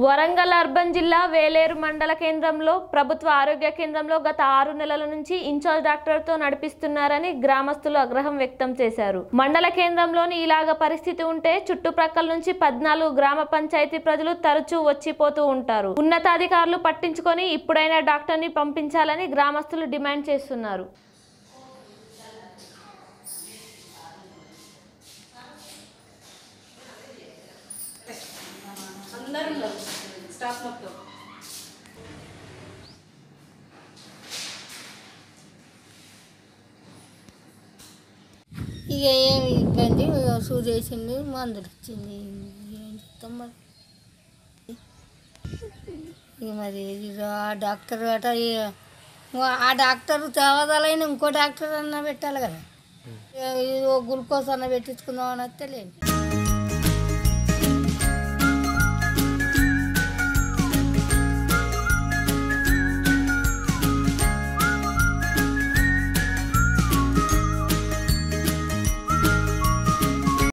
Warangal urban జిల్లా వేలేరు మండల కేంద్రంలో ప్రభుత్వ ఆరోగ్య కేంద్రంలో గత ఆరు నెలల నుంచి ఇన్ఛార్జ్ డాక్టర్తో నడిపిస్తున్నారని గ్రామస్తులు ఆగ్రహం వ్యక్తం చేశారు మండల కేంద్రంలోని ఇలాగ పరిస్థితి ఉంటే చుట్టుప్రక్కల నుంచి పద్నాలుగు గ్రామ పంచాయతీ ప్రజలు తరచూ వచ్చిపోతూ ఉంటారు ఉన్నతాధికారులు పట్టించుకొని ఇప్పుడైనా డాక్టర్ని పంపించాలని గ్రామస్తులు డిమాండ్ చేస్తున్నారు అందరు ఉన్నారు స్టాఫ్ మొత్తం ఇక ఏమి ఇబ్బంది ఇక సూది వేసింది మందులు ఇచ్చింది ఏం చెప్తాం మరి ఇక మరి ఇక ఆ డాక్టర్ అట ఇక ఆ డాక్టర్ తేవదలైన ఇంకో డాక్టర్ అన్న పెట్టాలి కదా ఇక ఇది ఓ గ్లూకోజ్ అన్న పెట్టించుకుందాం అని వస్తే లేదు